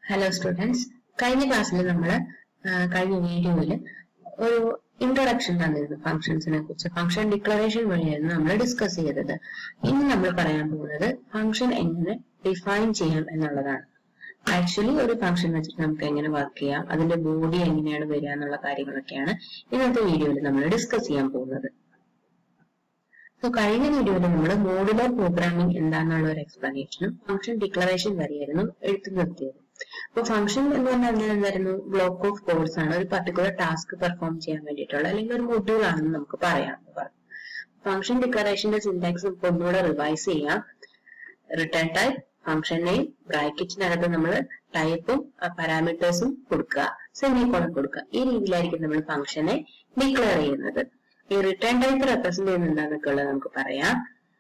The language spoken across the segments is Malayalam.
ഹലോ സ്റ്റുഡൻസ് കഴിഞ്ഞ ക്ലാസ്സിൽ നമ്മൾ കഴിഞ്ഞ വീഡിയോയിൽ ഒരു ഇൻട്രൊഡക്ഷൻ തന്നിരുന്നു ഫംഗ്ഷൻസിനെ കുറിച്ച് ഫംഗ്ഷൻ ഡിക്ലറേഷൻ വഴിയായിരുന്നു നമ്മൾ ഡിസ്കസ് ചെയ്തത് ഇനി നമ്മൾ പറയാൻ പോകുന്നത് ഫംഗ്ഷൻ എങ്ങനെ ഡിഫൈൻ ചെയ്യാം എന്നുള്ളതാണ് ആക്ച്വലി ഒരു ഫംഗ്ഷൻ വെച്ചിട്ട് നമുക്ക് എങ്ങനെ വർക്ക് ചെയ്യാം അതിന്റെ ബോഡി എങ്ങനെയാണ് വരിക എന്നുള്ള കാര്യങ്ങളൊക്കെയാണ് ഇന്നത്തെ വീഡിയോയിൽ നമ്മൾ ഡിസ്കസ് ചെയ്യാൻ പോകുന്നത് സോ കഴിഞ്ഞ വീഡിയോയിൽ നമ്മൾ മോഡുലർ പ്രോഗ്രാമിംഗ് എന്താണെന്നുള്ള ഒരു എക്സ്പ്ലനേഷനും ഫംഗ്ഷൻ ഡിക്ലറേഷൻ വരെയായിരുന്നു എടുത്തു നിർത്തിയത് അപ്പൊ ഫംഗ്ഷൻ എന്ന് പറഞ്ഞാൽ എന്തായിരുന്നു ബ്ലോക്ക് ഓഫ് കോഡ്സ് ആണ് ഒരു പർട്ടിക്കുലർ ടാസ്ക് പെർഫോം ചെയ്യാൻ വേണ്ടിയിട്ടുള്ള അല്ലെങ്കിൽ ഒരു മൊഡ്യൂൾ ആണെന്ന് നമുക്ക് പറയാം ഫംഗ്ഷൻ ഡിക്ലറേഷന്റെ സിന്റാക്സ് നമുക്ക് ഒന്നുകൂടെ റിവൈസ് ചെയ്യാം റിട്ടേൺ ടൈപ്പ് ഫംഗ്ഷൻ നെയിം ബ്രാക്കറ്റിനകത്ത് നമ്മൾ ടൈപ്പും പാരാമീറ്റേഴ്സും കൊടുക്കുക സെമി കോളം കൊടുക്കുക ഈ രീതിയിലായിരിക്കും നമ്മൾ ഫംഗ്ഷനെ ഡിക്ലെയർ ചെയ്യുന്നത് ഈ റിട്ടേൺ ടൈപ്പ് റെപ്രസെന്റ് ചെയ്യുന്നത് എന്താണെന്നൊക്കെ ഉള്ളത് നമുക്ക് പറയാം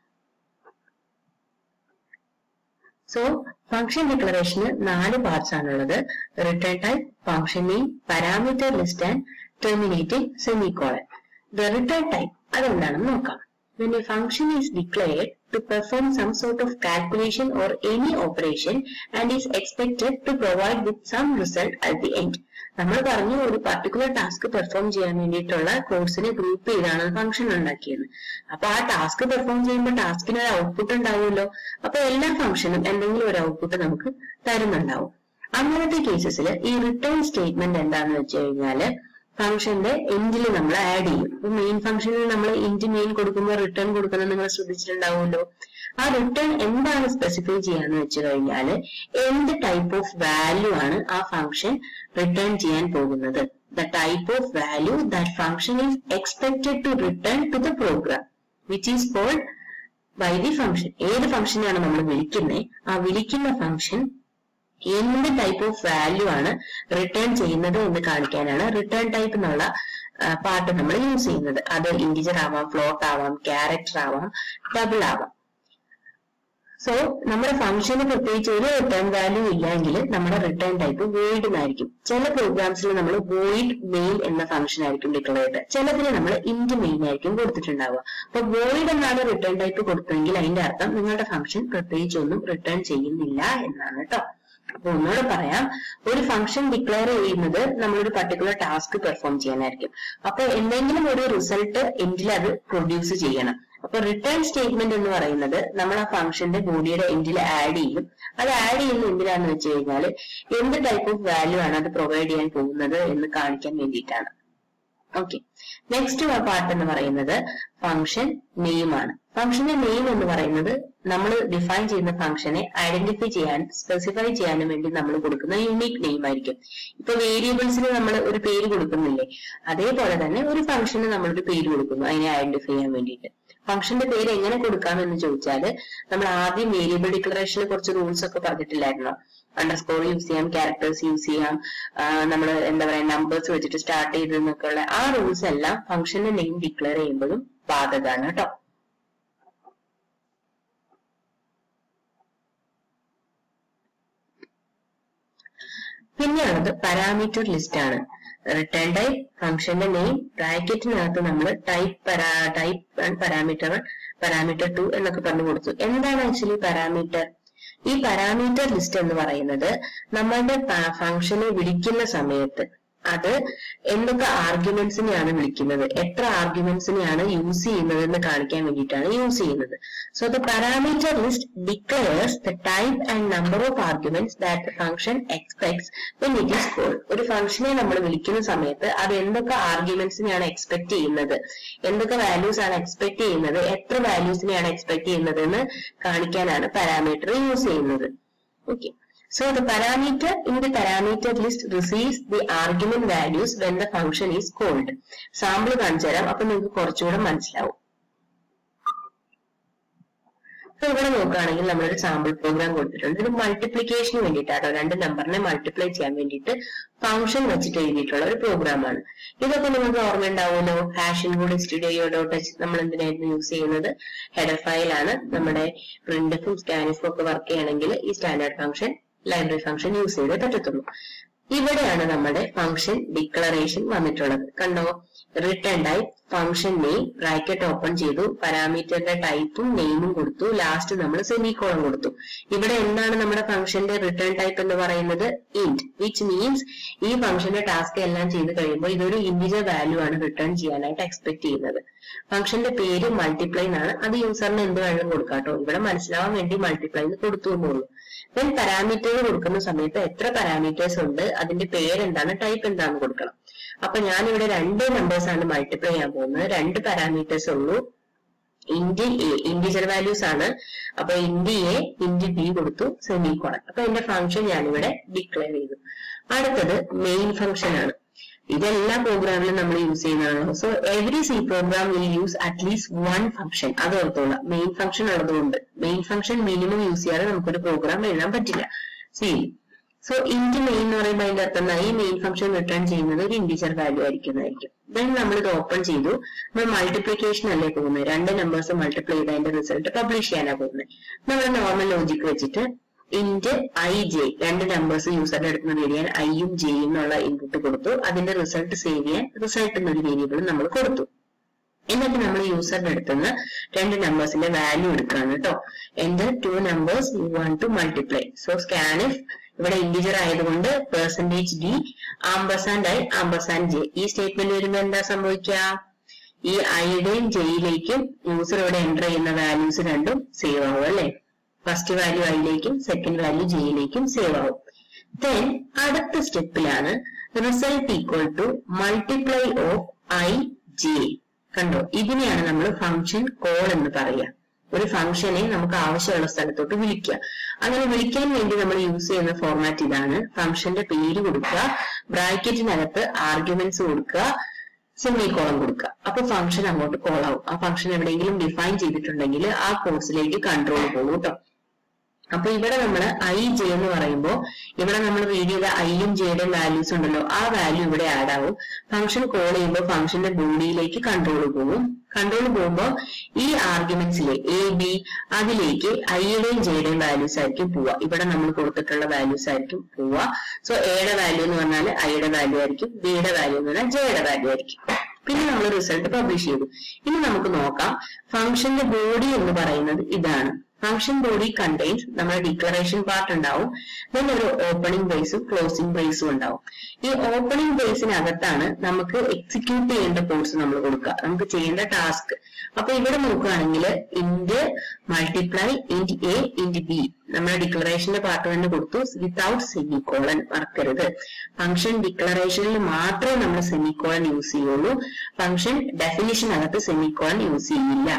സോ ഫംഗ്ഷൻ ഡിക്ലറേഷന് നാല് പാർട്സ് ആണുള്ളത് return type function name parameter list and terminating semicolon the return type അതെന്താണെന്ന് നോക്കാം when a function is declared to perform some sort of calculation or any operation and is expected to provide with some result at the end നമ്മൾ പറഞ്ഞു ഒരു പർട്ടിക്കുലർ ടാസ്ക് പെർഫോം ചെയ്യാൻ വേണ്ടിയിട്ടുള്ള കോഴ്സിനെ ഗ്രൂപ്പ് ചെയ്താണ് ഫംഗ്ഷൻ ഉണ്ടാക്കിയത് അപ്പൊ ആ ടാസ്ക് പെർഫോം ചെയ്യുമ്പോൾ ടാസ്കിന് ഒരു ഔട്ട്പുട്ട് ഉണ്ടാവുമല്ലോ അപ്പൊ എല്ലാ ഫംഗ്ഷനും എന്തെങ്കിലും ഒരു ഔട്ട്പുട്ട് നമുക്ക് തരുന്നുണ്ടാവും അങ്ങനത്തെ കേസസിൽ ഈ റിട്ടേൺ സ്റ്റേറ്റ്മെന്റ് എന്താണെന്ന് വെച്ച് കഴിഞ്ഞാല് ഫംഗ്ഷന്റെ എൻഡിൽ നമ്മൾ ആഡ് ചെയ്യും ഇപ്പൊ മെയിൻ ഫംഗ്ഷനിൽ നമ്മൾ ഇൻറ്റ് മെയിൻ കൊടുക്കുമ്പോൾ റിട്ടേൺ കൊടുക്കുന്നത് നിങ്ങൾ ശ്രദ്ധിച്ചിട്ടുണ്ടാവുമല്ലോ ആ റിട്ടേൺ എന്താണ് സ്പെസിഫൈ ചെയ്യാന്ന് വെച്ച് കഴിഞ്ഞാൽ എന്ത് ടൈപ്പ് ഓഫ് വാല്യൂ ആണ് ആ ഫംഗ്ഷൻ റിട്ടേൺ ചെയ്യാൻ പോകുന്നത് the type of value that function is expected to return to the program which is called by the function ഏത് ഫംഗ്ഷനാണ് നമ്മൾ വിളിക്കുന്നത് ആ വിളിക്കുന്ന ഫംഗ്ഷൻ എന്ത് ടൈപ്പ് ഓഫ് വാല്യൂ ആണ് റിട്ടേൺ ചെയ്യുന്നത് എന്ന് കാണിക്കാനാണ് റിട്ടേൺ ടൈപ്പ് എന്നുള്ള പാർട്ട് നമ്മൾ യൂസ് ചെയ്യുന്നത് അത് ഇൻഡിജർ ആവാം ഫ്ലോട്ട് ആവാം ക്യാരക്ടർ ആവാം ഡബിൾ ആവാം സോ നമ്മുടെ ഫംഗ്ഷന് പ്രത്യേകിച്ച് ഒരു റിട്ടേൺ വാല്യൂ ഇല്ലെങ്കിൽ നമ്മുടെ റിട്ടേൺ ടൈപ്പ് വോയിഡ് എന്നായിരിക്കും ചില പ്രോഗ്രാംസിൽ നമ്മൾ വോയിഡ് മെയിൻ എന്ന ഫംഗ്ഷൻ ആയിരിക്കും ഡിക്ലെയർ ചെയ്തത് ചിലതിന് നമ്മൾ ഇൻറ്റ് മെയിൻ ആയിരിക്കും കൊടുത്തിട്ടുണ്ടാവുക അപ്പൊ വോയിഡ് എന്നാണ് റിട്ടേൺ ടൈപ്പ് കൊടുത്തതെങ്കിൽ അതിന്റെ അർത്ഥം നിങ്ങളുടെ ഫംഗ്ഷൻ പ്രത്യേകിച്ച് ഒന്നും റിട്ടേൺ ചെയ്യുന്നില്ല എന്നാണ് കേട്ടോ അപ്പൊ ഒന്നുകൂടെ പറയാം ഒരു ഫംഗ്ഷൻ ഡിക്ലെയർ ചെയ്യുന്നത് നമ്മളൊരു പർട്ടിക്കുലർ ടാസ്ക് പെർഫോം ചെയ്യാനായിരിക്കും അപ്പൊ എന്തെങ്കിലും ഒരു റിസൾട്ട് എൻഡിൽ അത് പ്രൊഡ്യൂസ് ചെയ്യണം അപ്പൊ റിട്ടേൺ സ്റ്റേറ്റ്മെന്റ് എന്ന് പറയുന്നത് നമ്മൾ ആ ഫംഗ്ഷന്റെ ബോഡിയുടെ എൻഡിൽ ആഡ് ചെയ്യും അത് ആഡ് ചെയ്യുന്ന എന്തിനാന്ന് വെച്ച് കഴിഞ്ഞാൽ എന്ത് ടൈപ്പ് ഓഫ് വാല്യൂ ആണ് അത് പ്രൊവൈഡ് ചെയ്യാൻ പോകുന്നത് എന്ന് കാണിക്കാൻ വേണ്ടിയിട്ടാണ് ഓക്കെ നെക്സ്റ്റ് പാർട്ട് എന്ന് പറയുന്നത് ഫംഗ്ഷൻ നെയിം ആണ് ഫംഗ്ഷന്റെ നെയിം എന്ന് പറയുന്നത് നമ്മൾ ഡിഫൈൻ ചെയ്യുന്ന ഫംഗ്ഷനെ ഐഡന്റിഫൈ ചെയ്യാൻ സ്പെസിഫൈ ചെയ്യാനും വേണ്ടി നമ്മൾ കൊടുക്കുന്ന യുണീക് നെയിം ആയിരിക്കും ഇപ്പൊ വേരിയബിൾസിന് നമ്മൾ ഒരു പേര് കൊടുക്കുന്നില്ലേ അതേപോലെ തന്നെ ഒരു ഫംഗ്ഷന് നമ്മളൊരു പേര് കൊടുക്കുന്നു അതിനെ ഐഡന്റിഫൈ ചെയ്യാൻ വേണ്ടിയിട്ട് ഫംഗ്ഷന്റെ പേര് എങ്ങനെ കൊടുക്കാം എന്ന് ചോദിച്ചാല് നമ്മൾ ആദ്യം വേരിയബിൾ ഡിക്ലറേഷനിൽ കുറച്ച് റൂൾസ് ഒക്കെ പറഞ്ഞിട്ടില്ലായിരുന്നോ അണ്ടർസ്കോർ യൂസ് ചെയ്യാം ക്യാരക്ടേഴ്സ് യൂസ് ചെയ്യാം നമ്മൾ എന്താ പറയാ നമ്പേഴ്സ് വെച്ചിട്ട് സ്റ്റാർട്ട് ചെയ്തെന്നൊക്കെ ഉള്ള ആ റൂൾസ് എല്ലാം ഫംഗ്ഷന്റെ നെയിം ഡിക്ലെയർ ചെയ്യുമ്പോഴും ബാധകമാണ് കേട്ടോ പിന്നെയുള്ളത് പാരാമീറ്റർ ലിസ്റ്റ് ആണ് റിട്ടേൺ ടൈപ്പ് ഫംഗ്ഷന്റെ നെയിം ബ്രാക്കറ്റിനകത്ത് നമ്മൾ type type and parameter parameter two എന്നൊക്കെ പറഞ്ഞു കൊടുത്തു എന്താണ് ആക്ച്വലി പാരാമീറ്റർ ഈ പാരാമീറ്റർ ലിസ്റ്റ് എന്ന് പറയുന്നത് നമ്മളുടെ ഫംഗ്ഷനെ വിളിക്കുന്ന സമയത്ത് അത് എന്തൊക്കെ ആർഗ്യുമെന്റ്സിനെയാണ് വിളിക്കുന്നത് എത്ര ആർഗ്യുമെന്റ്സിനെയാണ് യൂസ് ചെയ്യുന്നത് എന്ന് കാണിക്കാൻ വേണ്ടിയിട്ടാണ് യൂസ് ചെയ്യുന്നത് so the parameter list declares the type and number of arguments that the function expects when it is called ഒരു ഫംഗ്ഷനെ നമ്മൾ വിളിക്കുന്ന സമയത്ത് അത് എന്തൊക്കെ ആർഗ്യുമെന്റ്സിനെയാണ് എക്സ്പെക്ട് ചെയ്യുന്നത് എന്തൊക്കെ വാല്യൂസ് ആണ് എക്സ്പെക്ട് ചെയ്യുന്നത് എത്ര വാല്യൂസിനെയാണ് എക്സ്പെക്ട് ചെയ്യുന്നത് എന്ന് കാണിക്കാനാണ് പാരാമീറ്റർ യൂസ് ചെയ്യുന്നത് okay So the parameter in the parameter list receives the argument values when the function is called. Sample കാണിച്ചു തരാം അപ്പൊ നിങ്ങൾക്ക് കുറച്ചുകൂടെ മനസ്സിലാവും അപ്പൊ ഇവിടെ നോക്കുകയാണെങ്കിൽ നമ്മളൊരു സാമ്പിൾ പ്രോഗ്രാം കൊടുത്തിട്ടുണ്ട് ഇത് മൾട്ടിപ്ലിക്കേഷന് വേണ്ടിയിട്ടാട്ടോ രണ്ട് നമ്പറിനെ മൾട്ടിപ്ലൈ ചെയ്യാൻ വേണ്ടിയിട്ട് ഫംഗ്ഷൻ വെച്ചിട്ട് എഴുതിയിട്ടുള്ള ഒരു പ്രോഗ്രാമാണ് ഇതൊക്കെ നിങ്ങൾക്ക് ഓർമ്മ ഉണ്ടാവുമല്ലോ ഹാഷിൻ കൂടി സ്റ്റുഡിയോ ഡോട്ട് എച്ച് നമ്മൾ എന്തിനായിരുന്നു യൂസ് ചെയ്യുന്നത് ഹെഡർ ഫയലാണ് നമ്മുടെ പ്രിന്റഫും സ്കാനിഫും ഒക്കെ വർക്ക് ചെയ്യണമെങ്കിൽ ഈ standard function library function use ചെയ്തേ പറ്റത്തുള്ളൂ ഇവിടെയാണ് നമ്മുടെ ഫംഗ്ഷൻ ഡിക്ലറേഷൻ വന്നിട്ടുള്ളത് കണ്ടോ return type function name bracket open ചെയ്തു പാരാമീറ്ററിന്റെ ടൈപ്പും നെയിമും കൊടുത്തു ലാസ്റ്റ് നമ്മൾ സെമിക്കോളം കൊടുത്തു ഇവിടെ എന്താണ് നമ്മുടെ ഫംഗ്ഷന്റെ റിട്ടേൺ ടൈപ്പ് എന്ന് പറയുന്നത് ഇന്റ് വിച്ച് മീൻസ് ഈ ഫംഗ്ഷന്റെ ടാസ്ക് എല്ലാം ചെയ്ത് കഴിയുമ്പോൾ ഇതൊരു ഇന്റിജർ വാല്യൂ ആണ് റിട്ടേൺ ചെയ്യാനായിട്ട് എക്സ്പെക്ട് ചെയ്യുന്നത് ഫംഗ്ഷന്റെ പേര് മൾട്ടിപ്ലൈ എന്നാണ് അത് യൂസറിന് എന്ത് വേണമെങ്കിലും കൊടുക്കാം കേട്ടോ ഇവിടെ മനസ്സിലാവാൻ വേണ്ടി മൾട്ടിപ്ലൈ എന്ന് കൊടുത്തു എന്നുള്ളൂ ദെൻ പാരാമീറ്റർ കൊടുക്കുന്ന സമയത്ത് എത്ര പാരാമീറ്റേഴ്സ് ഉണ്ട് അതിന്റെ പേരെന്താണ് ടൈപ്പ് എന്താണെന്ന് കൊടുക്കണം അപ്പൊ ഞാൻ ഇവിടെ രണ്ട് നമ്പേഴ്സ് ആണ് മൾട്ടിപ്ലൈ ചെയ്യാൻ പോകുന്നത് രണ്ട് പാരാമീറ്റേഴ്സ് ഉള്ളൂ ഇൻഡ് എ ഇന്റിജർ വാല്യൂസ് ആണ് അപ്പൊ ഇൻഡ് എ ഇൻഡ് ബി കൊടുത്തു സെമി കോളൻ അപ്പൊ എന്റെ ഫംഗ്ഷൻ ഞാനിവിടെ ഡിക്ലെയർ ചെയ്തു അടുത്തത് മെയിൻ ഫംഗ്ഷൻ ആണ് ഇതെല്ലാ പ്രോഗ്രാമിലും നമ്മൾ യൂസ് ചെയ്യുന്നതാണല്ലോ so every C program will use at least one function അത് ഓർത്തോളാം മെയിൻ ഫംഗ്ഷൻ ഉള്ളതുകൊണ്ട് മെയിൻ ഫംഗ്ഷൻ മിനിമം യൂസ് ചെയ്യാതെ നമുക്കൊരു പ്രോഗ്രാം എഴുതാൻ പറ്റില്ല സി സോ ഇൻറ്റ് മെയിൻ എന്ന് പറയുമ്പോൾ അതിന്റെ അർത്ഥം എന്താ? ഈ മെയിൻ ഫംഗ്ഷൻ റിട്ടേൺ ചെയ്യുന്നത് ഒരു ഇന്റിജർ വാല്യൂ ആയിരിക്കുന്നതായിരിക്കും ദെൻ നമ്മൾ ഇത് ഓപ്പൺ ചെയ്തു നമ്മൾ മൾട്ടിപ്ലിക്കേഷൻ അല്ലേ പോകുന്നത് രണ്ട് നമ്പേഴ്സ് മൾട്ടിപ്ലൈ ചെയ്ത് അതിന്റെ റിസൾട്ട് പബ്ലിഷ് ചെയ്യാനാണ് പോകുന്നത് നമ്മൾ നോർമൽ ലോജിക് വെച്ചിട്ട് ഇന്റ് ഐ ജെ രണ്ട് നമ്പേഴ്സ് യൂസറിന്റെ അടുത്ത് നിന്ന് വേരിയാൻ ഐയും ജെയും എന്നുള്ള ഇൻപുട്ട് കൊടുത്തു അതിന്റെ റിസൾട്ട് സേവ് ചെയ്യാൻ റിസൾട്ട് എന്നൊരു വേരിയബിൾ നമ്മൾ കൊടുത്തു എന്നിട്ട് നമ്മൾ യൂസറിന്റെ അടുത്ത് നിന്ന് രണ്ട് നമ്പേഴ്സിന്റെ വാല്യൂ എടുക്കുകയാണ് കേട്ടോ എന്റെ two numbers you want to multiply so scanf ഇവിടെ ഇന്റിജർ ആയതുകൊണ്ട് percentage D ampersand I ampersand J ഈ സ്റ്റേറ്റ്മെന്റ് വരുമ്പോൾ എന്താ സംഭവിക്കുക ഈ ഐയുടെയും ജെയിലേക്കും യൂസർ ഇവിടെ എൻ്റർ ചെയ്യുന്ന വാല്യൂസ് രണ്ടും സേവ് ആവും അല്ലെ ഫസ്റ്റ് വാല്യൂ ഐയിലേക്കും സെക്കൻഡ് വാല്യൂ ജെയിലേക്കും സേവ് ആവും ദെൻ അടുത്ത സ്റ്റെപ്പിലാണ് result equal to multiply of I J കണ്ടോ ഇതിനെയാണ് നമ്മൾ ഫംഗ്ഷൻ കോൾ എന്ന് പറയുക ഒരു ഫംഗ്ഷനെ നമുക്ക് ആവശ്യമുള്ള സ്ഥലത്തോട്ട് വിളിക്കുക അങ്ങനെ വിളിക്കാൻ വേണ്ടി നമ്മൾ യൂസ് ചെയ്യുന്ന ഫോർമാറ്റ് ഇതാണ് ഫംഗ്ഷന്റെ പേര് കൊടുക്കുക ബ്രാക്കറ്റിനകത്ത് ആർഗ്യുമെന്റ്സ് കൊടുക്കുക സെമിക്കോളം കൊടുക്കുക അപ്പൊ ഫംഗ്ഷൻ അങ്ങോട്ട് കോൾ ആവും ആ ഫംഗ്ഷൻ എവിടെയെങ്കിലും ഡിഫൈൻ ചെയ്തിട്ടുണ്ടെങ്കിൽ ആ കോഴ്സിലേക്ക് കൺട്രോൾ പോകും കേട്ടോ അപ്പൊ ഇവിടെ നമ്മൾ ഐ ജെ എന്ന് പറയുമ്പോൾ ഇവിടെ നമ്മൾ റീഡ് ചെയ്ത ഐയും ജെയുടെയും വാല്യൂസ് ഉണ്ടല്ലോ ആ വാല്യൂ ഇവിടെ ആഡ് ആവും ഫംഗ്ഷൻ കോൾ ചെയ്യുമ്പോൾ ഫംഗ്ഷന്റെ ബോഡിയിലേക്ക് കൺട്രോൾ പോകും കൺട്രോൾ പോകുമ്പോൾ ഈ ആർഗ്യുമെന്റ്സിലെ എ ബി അതിലേക്ക് ഐയുടെയും ജെയുടെയും വാല്യൂസ് ആയിരിക്കും പോവുക ഇവിടെ നമ്മൾ കൊടുത്തിട്ടുള്ള വാല്യൂസ് ആയിരിക്കും പോവുക സോ എയുടെ വാല്യൂ എന്ന് പറഞ്ഞാൽ ഐയുടെ വാല്യൂ ആയിരിക്കും ബിയുടെ വാല്യൂ എന്ന് പറഞ്ഞാൽ ജെയുടെ വാല്യൂ ആയിരിക്കും പിന്നെ നമ്മൾ റിസൾട്ട് പബ്ലിഷ് ചെയ്തു ഇനി നമുക്ക് നോക്കാം ഫംഗ്ഷന്റെ ബോഡി എന്ന് പറയുന്നത് ഇതാണ് ഫംഗ്ഷൻ ബോഡി കണ്ടെയ്ൻസ് നമ്മുടെ ഡിക്ലറേഷൻ പാർട്ട് ഉണ്ടാവും then ഒരു ഓപ്പണിംഗ് ബേസും ക്ലോസിംഗ് ബേസും ഉണ്ടാവും ഈ ഓപ്പണിംഗ് ബേസിനകത്താണ് നമുക്ക് എക്സിക്യൂട്ട് ചെയ്യേണ്ട കോഴ്സ് നമ്മൾ കൊടുക്കുക നമുക്ക് ചെയ്യേണ്ട ടാസ്ക് അപ്പൊ ഇവിടെ നോക്കുകയാണെങ്കിൽ int multiply int A int B നമ്മുടെ ഡിക്ലറേഷന്റെ പാർട്ട് തന്നെ കൊടുത്തു വിത്തൗട്ട് സെമിക്കോളൻ മറക്കരുത് ഫംഗ്ഷൻ ഡിക്ലറേഷനിൽ മാത്രമേ നമ്മൾ സെമിക്കോളൻ യൂസ് ചെയ്യുള്ളൂ ഫംഗ്ഷൻ ഡെഫിനിഷനകത്ത് സെമിക്കോളൻ യൂസ് ചെയ്യില്ല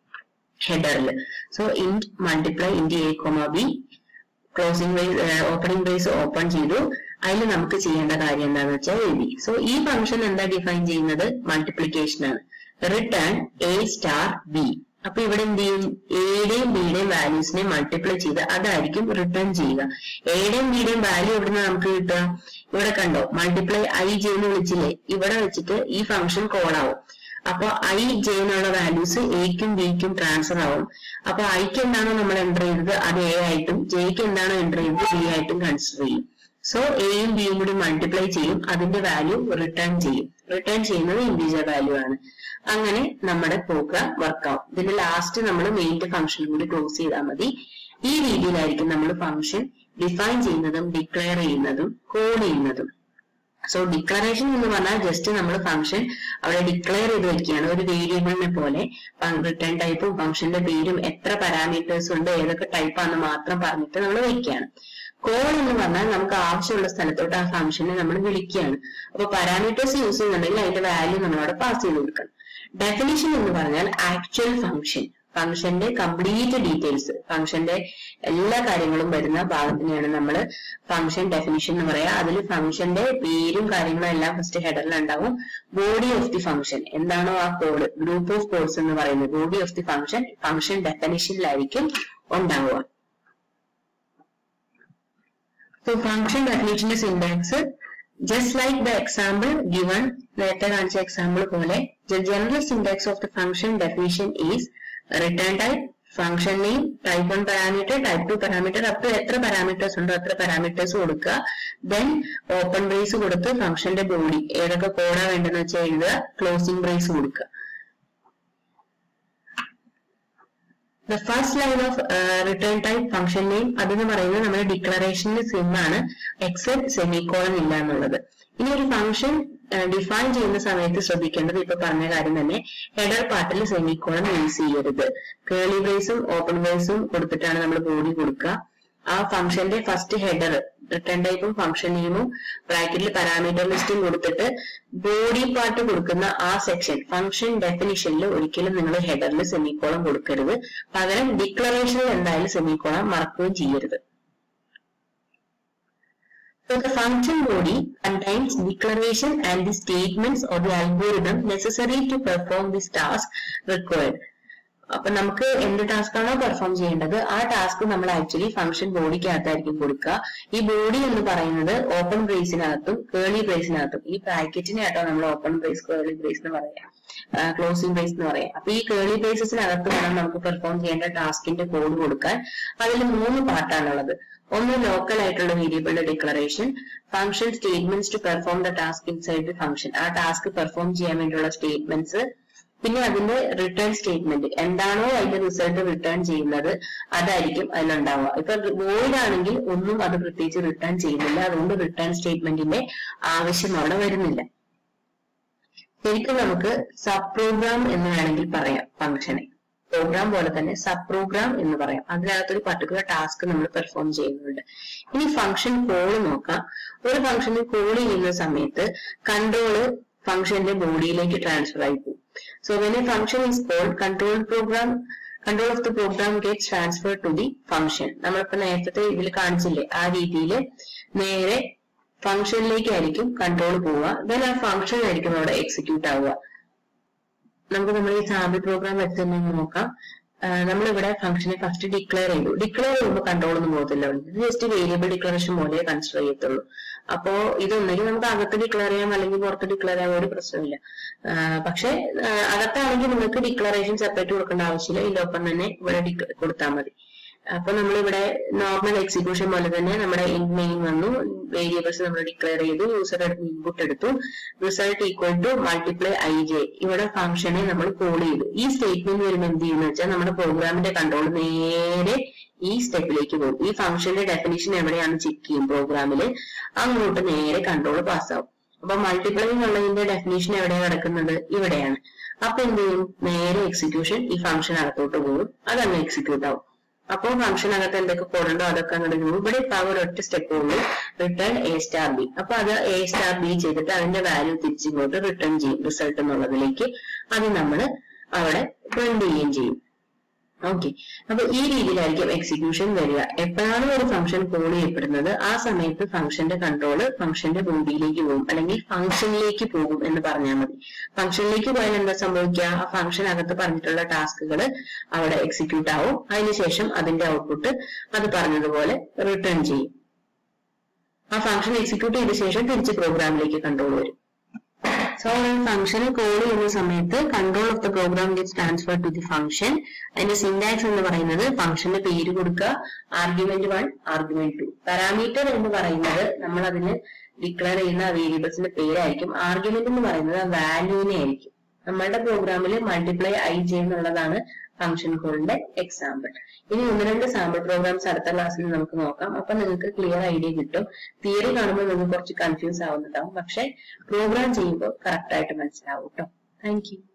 ഹെഡറിൽ so int multiply int A comma B closing brace opening brace open ചെയ്തു അതിൽ നമുക്ക് ചെയ്യേണ്ട കാര്യം എന്താണെന്ന് വെച്ചാൽ എഴുതി സോ ഈ ഫംഗ്ഷൻ എന്താ ഡിഫൈൻ ചെയ്യുന്നത് മൾട്ടിപ്ലിക്കേഷൻ ആണ് റിട്ടേൺ എ സ്റ്റാർ ബി അപ്പൊ ഇവിടെ എന്ത് ചെയ്യും എയുടെയും ബിയുടെയും വാല്യൂസിനെ മൾട്ടിപ്ലൈ ചെയ്ത് അതായിരിക്കും റിട്ടേൺ ചെയ്യുക എയുടെയും ബിയുടെയും വാല്യൂ എവിടുന്ന് നമുക്ക് കിട്ടുക ഇവിടെ കണ്ടോ മൾട്ടിപ്ലൈ ഐ ജെ എന്ന് വിളിച്ചില്ലേ ഇവിടെ വെച്ചിട്ട് ഈ ഫംഗ്ഷൻ കോൾ ആവും അപ്പൊ ഐ ജെ എന്നുള്ള വാല്യൂസ് എക്കും ബിക്കും ട്രാൻസ്ഫർ ആവും അപ്പൊ ഐക്ക് എന്താണോ നമ്മൾ എൻ്റർ ചെയ്തത് അത് എ ആയിട്ടും ജെക്ക് എന്താണോ എൻ്റർ ചെയ്തത് ബി ആയിട്ടും കൺസിഡർ ചെയ്യും സോ എയും ബിയും കൂടി മൾട്ടിപ്ലൈ ചെയ്യും അതിന്റെ വാല്യൂ റിട്ടേൺ ചെയ്യും റിട്ടേൺ ചെയ്യുന്നത് ഇൻഡിജർ വാല്യൂ ആണ് അങ്ങനെ നമ്മുടെ പ്രോഗ്രാം വർക്ക് ആവും ഇതിന്റെ ലാസ്റ്റ് നമ്മൾ മെയിൻ്റെ ഫംഗ്ഷൻ കൂടി ക്ലോസ് ചെയ്താൽ മതി ഈ രീതിയിലായിരിക്കും നമ്മൾ ഫംഗ്ഷൻ ഡിഫൈൻ ചെയ്യുന്നതും ഡിക്ലെയർ ചെയ്യുന്നതും കോഡ് ചെയ്യുന്നതും സോ ഡിക്ലറേഷൻ എന്ന് പറഞ്ഞാൽ ജസ്റ്റ് നമ്മൾ ഫംഗ്ഷൻ അവിടെ ഡിക്ലെയർ ചെയ്ത് വെക്കുകയാണ് ഒരു വേരിയബിളിനെ പോലെ റിട്ടേൺ ടൈപ്പും ഫംഗ്ഷന്റെ പേരും എത്ര പാരാമീറ്റേഴ്സ് ഉണ്ട് ഏതൊക്കെ ടൈപ്പ് ആണെന്ന് മാത്രം പറഞ്ഞിട്ട് നമ്മൾ വെക്കുകയാണ് കോൾ എന്ന് പറഞ്ഞാൽ നമുക്ക് ആവശ്യമുള്ള സ്ഥലത്തോട്ട് ആ ഫംഗ്ഷനെ നമ്മൾ വിളിക്കുകയാണ് അപ്പൊ പാരാമീറ്റേഴ്സ് യൂസ് ചെയ്യുന്നുണ്ടെങ്കിൽ അതിന്റെ വാല്യൂ നമ്മളവിടെ പാസ് ചെയ്ത് കൊടുക്കണം ഡെഫിനിഷൻ എന്ന് പറഞ്ഞാൽ ആക്ച്വൽ ഫംഗ്ഷൻ ഫംഗ്ഷന്റെ കംപ്ലീറ്റ് ഡീറ്റെയിൽസ് ഫംഗ്ഷന്റെ എല്ലാ കാര്യങ്ങളും വരുന്ന ഭാഗത്തിനെയാണ് നമ്മൾ ഫംഗ്ഷൻ ഡെഫിനിഷൻ എന്ന് പറയാ അതിൽ ഫംഗ്ഷന്റെ പേരും കാര്യങ്ങളും എല്ലാം ഫസ്റ്റ് ഹെഡറിൽ ഉണ്ടാവും ബോഡി ഓഫ് ദി ഫംഗ്ഷൻ എന്താണോ ആ കോഡ് ഗ്രൂപ്പ് ഓഫ് കോഡ്സ് എന്ന് പറയുന്നത് body of the function function ഡെഫിനിഷനിലായിരിക്കും ഉണ്ടാവുക സോ ഫംഗ്ഷൻ ഡെഫിനിഷന്റെ syntax just like the example given നേരത്തെ കാണിച്ച എക്സാമ്പിൾ പോലെ the general syntax of the function definition is return type function name type one parameter type two parameter അപ്പൊ എത്ര പാരാമീറ്റേഴ്സ് ഉണ്ടോ അത്ര പാരാമീറ്റേഴ്സ് കൊടുക്കുക ദെൻ ഓപ്പൺ ബ്രേസ് കൊടുത്ത് ഫംഗ്ഷന്റെ ബോഡി ഏതൊക്കെ കോഡാ വേണ്ടെന്ന് വെച്ചാൽ എഴുതുക ക്ലോസിംഗ് ബ്രേസ് കൊടുക്കുക the first line of return type function name അതെന്ന് പറയുന്നത് നമ്മുടെ ഡിക്ലറേഷനിൽ സിം ആണ് എക്സെപ്റ്റ് സെമിക്കോളൻ ഇല്ല എന്നുള്ളത് ഇനി ഒരു ഫംഗ്ഷൻ ഡിഫൈൻ ചെയ്യുന്ന സമയത്ത് ശ്രദ്ധിക്കേണ്ടത് ഇപ്പൊ പറഞ്ഞ കാര്യം തന്നെ ഹെഡർ പാർട്ടിൽ സെമിക്കോളൻ യൂസ് ചെയ്യരുത് കേളി ബ്രേസും ഓപ്പൺ ബ്രേസും കൊടുത്തിട്ടാണ് നമ്മൾ ബോഡി കൊടുക്കുക ആ ഫംഗ്ഷന്റെ ഫസ്റ്റ് ഹെഡർ റിട്ടേൺ ടൈപ്പും ഫംഗ്ഷൻ നെയിമും ബ്രാക്കറ്റിൽ പാരാമീറ്റർ ലിസ്റ്റും കൊടുത്തിട്ട് ബോഡി പാർട്ട് കൊടുക്കുന്ന ആ സെക്ഷൻ ഫംഗ്ഷൻ ഡെഫിനിഷനിൽ ഒരിക്കലും നിങ്ങൾ ഹെഡറിൽ സെമിക്കോളം കൊടുക്കരുത് പകരം ഡിക്ലറേഷനിൽ എന്തായാലും സെമിക്കോളം മറക്കുകയും ചെയ്യരുത് So the function body contains declaration and the statements or the algorithm necessary to perform this task required. അപ്പൊ നമുക്ക് എന്ത് ടാസ്ക് ആണോ പെർഫോം ചെയ്യേണ്ടത് ആ ടാസ്ക് നമ്മൾ ആക്ച്വലി ഫംഗ്ഷൻ ബോഡിക്കകത്തായിരിക്കും കൊടുക്കുക ഈ ബോഡി എന്ന് പറയുന്നത് ഓപ്പൺ ബ്രേസിനകത്തും കേളി ബ്രേസിനകത്തും ഈ ബ്രാക്കറ്റിനെ ആട്ടോ നമ്മൾ ഓപ്പൺ ബ്രേസ് കേളി ബ്രേസ് എന്ന് പറയാം ക്ലോസിംഗ് ബ്രേസ് എന്ന് പറയാം അപ്പൊ ഈ കേളി ബ്രേസസിനകത്ത് വേണം നമുക്ക് പെർഫോം ചെയ്യേണ്ട ടാസ്കിന്റെ കോഡ് കൊടുക്കാൻ അതിൽ മൂന്ന് പാർട്ടാണുള്ളത് ഒന്ന് ലോക്കൽ ആയിട്ടുള്ള വേരിയബിളിന്റെ declaration function statements to perform the task inside the function ആ ടാസ്ക് പെർഫോം ചെയ്യാൻ വേണ്ടിയുള്ള സ്റ്റേറ്റ്മെന്റ്സ് പിന്നെ അതിന്റെ റിട്ടേൺ സ്റ്റേറ്റ്മെന്റ് എന്താണോ അതിന്റെ റിസൾട്ട് റിട്ടേൺ ചെയ്യുന്നത് അതായിരിക്കും അതിലുണ്ടാവുക ഇപ്പൊ വോയിഡ് ആണെങ്കിൽ ഒന്നും അത് പ്രത്യേകിച്ച് റിട്ടേൺ ചെയ്യുന്നില്ല അതുകൊണ്ട് റിട്ടേൺ സ്റ്റേറ്റ്മെന്റിന്റെ ആവശ്യം അവിടെ വരുന്നില്ല ശരിക്കും നമുക്ക് സബ് പ്രോഗ്രാം എന്ന് വേണമെങ്കിൽ പറയാം ഫംഗ്ഷനെ പ്രോഗ്രാം പോലെ തന്നെ സബ് പ്രോഗ്രാം എന്ന് പറയാം അതിനകത്തൊരു പർട്ടിക്കുലർ ടാസ്ക് നമ്മൾ പെർഫോം ചെയ്യുന്നുണ്ട് ഇനി ഫംഗ്ഷൻ കോൾ നോക്കാം ഒരു ഫംഗ്ഷന് കോൾ ചെയ്യുന്ന സമയത്ത് കൺട്രോള് ഫംഗ്ഷന്റെ ബോഡിയിലേക്ക് ട്രാൻസ്ഫർ ആയി പോകും so when a function is called control program control of the program get transfer to the function നമ്മളിപ്പോ നേരത്തെ ഇതിൽ കാണിച്ചില്ലേ ആ രീതിയിൽ നേരെ ഫംഗ്ഷനിലേക്കായിരിക്കും കൺട്രോൾ പോവുക ദെൻ ആ ഫംഗ്ഷൻ ആയിരിക്കും അവിടെ എക്സിക്യൂട്ട് ആവുക നമുക്ക് നമ്മൾ ഈ സാമ്പിൾ പ്രോഗ്രാം വെച്ച് തന്നെ നോക്കാം നമ്മളിവിടെ ഫംഗ്ഷനെ ഫസ്റ്റ് ഡിക്ലെയർ ചെയ്തു ഡിക്ലെയർ ചെയ്യുമ്പോൾ കൺട്രോൾ ഒന്നും പോകത്തില്ല ഇത് ജസ്റ്റ് വേരിയബിൾ ഡിക്ലറേഷൻ പോലെ കൺസിഡർ ചെയ്യത്തുള്ളൂ അപ്പോ ഇതൊന്നെങ്കിൽ നമുക്ക് അകത്ത് ഡിക്ലെയർ ചെയ്യാം അല്ലെങ്കിൽ പുറത്ത് ഡിക്ലെയർ ചെയ്യാൻ ഒരു പ്രശ്നമില്ല പക്ഷെ അകത്താണെങ്കിൽ നിങ്ങൾക്ക് ഡിക്ലറേഷൻ സെപ്പറേറ്റ് കൊടുക്കേണ്ട ആവശ്യമില്ല ഇതിനൊപ്പം തന്നെ ഇവിടെ കൊടുത്താൽ മതി അപ്പൊ നമ്മളിവിടെ നോർമൽ എക്സിക്യൂഷൻ പോലെ തന്നെ നമ്മുടെ മെയിൻ വന്നു വേരിയബിൾസ് നമ്മൾ ഡിക്ലെയർ ചെയ്തു യൂസർ ഇൻപുട്ട് എടുത്തു result equal to multiply I J ഇവിടെ ഫംഗ്ഷനെ നമ്മൾ കോൾ ചെയ്തു ഈ സ്റ്റേറ്റ്മെന്റ് വരുമ്പോൾ എന്ത് ചെയ്യുന്ന വെച്ചാൽ നമ്മുടെ പ്രോഗ്രാമിന്റെ കൺട്രോൾ നേരെ ഈ സ്റ്റെപ്പിലേക്ക് പോകും ഈ ഫംഗ്ഷന്റെ ഡെഫിനിഷൻ എവിടെയാണ് ചെക്ക് ചെയ്യും പ്രോഗ്രാമില് അങ്ങോട്ട് നേരെ കൺട്രോൾ പാസ്സാവും അപ്പൊ മൾട്ടിപ്ലൈ എന്നുള്ളതിന്റെ ഡെഫിനിഷൻ എവിടെയാണ് കിടക്കുന്നത് ഇവിടെയാണ് അപ്പൊ എന്ത് ചെയ്യും നേരെ എക്സിക്യൂഷൻ ഈ ഫംഗ്ഷൻ അകത്തോട്ട് പോകും അതങ്ങ് എക്സിക്യൂട്ട് ആവും അപ്പോൾ ഫംഗ്ഷനകത്ത് എന്തൊക്കെ കോഡുണ്ടോ അതൊക്കെ അങ്ങോട്ട് പോകും ഇവിടെ ഇപ്പൊ ഒരു ഒറ്റ സ്റ്റെപ്പ് ഉള്ളൂ റിട്ടേൺ എ സ്റ്റാർ ബി അപ്പൊ അത് എ സ്റ്റാർ ബി ചെയ്തിട്ട് അതിന്റെ വാല്യൂ തിരിച്ചിങ്ങോട്ട് റിട്ടേൺ ചെയ്യും റിസൾട്ട് എന്നുള്ളതിലേക്ക് അത് നമ്മൾ അവിടെ പ്രിന്റ് ചെയ്യുകയും ചെയ്യും ഓക്കെ അപ്പൊ ഈ രീതിയിലായിരിക്കും എക്സിക്യൂഷൻ വരിക എപ്പോഴാണ് ഒരു ഫംഗ്ഷൻ കോൾ ചെയ്യപ്പെടുന്നത് ആ സമയത്ത് ഫംഗ്ഷന്റെ കൺട്രോള് ഫംഗ്ഷന്റെ ബോഡിയിലേക്ക് പോകും അല്ലെങ്കിൽ ഫംഗ്ഷനിലേക്ക് പോകും എന്ന് പറഞ്ഞാൽ മതി ഫംഗ്ഷനിലേക്ക് പോയാൽ എന്താ സംഭവിക്കുക ആ ഫംഗ്ഷൻ അകത്ത് പറഞ്ഞിട്ടുള്ള ടാസ്കുകൾ അവിടെ എക്സിക്യൂട്ട് ആവും അതിനുശേഷം അതിന്റെ ഔട്ട്പുട്ട് അത് പറഞ്ഞതുപോലെ റിട്ടേൺ ചെയ്യും ആ ഫംഗ്ഷൻ എക്സിക്യൂട്ട് ചെയ്ത ശേഷം തിരിച്ച് പ്രോഗ്രാമിലേക്ക് കൺട്രോൾ വരും സോ ഫംഗ്ഷനെ കോൾ ചെയ്യുന്ന സമയത്ത് control of the program gets transfer to the function അതിന്റെ സിന്റാക്സ് എന്ന് പറയുന്നത് ഫംഗ്ഷന്റെ പേര് കൊടുക്കുക argument one argument two parameter എന്ന് പറയുന്നത് നമ്മൾ അതിന് ഡിക്ലെയർ ചെയ്യുന്ന വേരിയബിൾസിന്റെ പേരായിരിക്കും ആർഗ്യുമെന്റ് എന്ന് പറയുന്നത് ആ വാല്യൂവിനെ ആയിരിക്കും നമ്മളുടെ പ്രോഗ്രാമിൽ മൾട്ടിപ്ലൈ ഐ ജെ എന്നുള്ളതാണ് ഫംഗ്ഷൻ കോളിന്റെ എക്സാമ്പിൾ ഇനി ഒന്ന് രണ്ട് സാമ്പിൾ പ്രോഗ്രാംസ് അടുത്ത ക്ലാസ്സിൽ നമുക്ക് നോക്കാം അപ്പൊ നിങ്ങൾക്ക് ക്ലിയർ ഐഡിയ കിട്ടും തിയറി കാണുമ്പോൾ നിങ്ങൾക്ക് കുറച്ച് കൺഫ്യൂസ് ആവുന്നതാവും പക്ഷെ പ്രോഗ്രാം ചെയ്യുമ്പോൾ കറക്റ്റ് ആയിട്ട് മനസ്സിലാവും കേട്ടോ താങ്ക് യു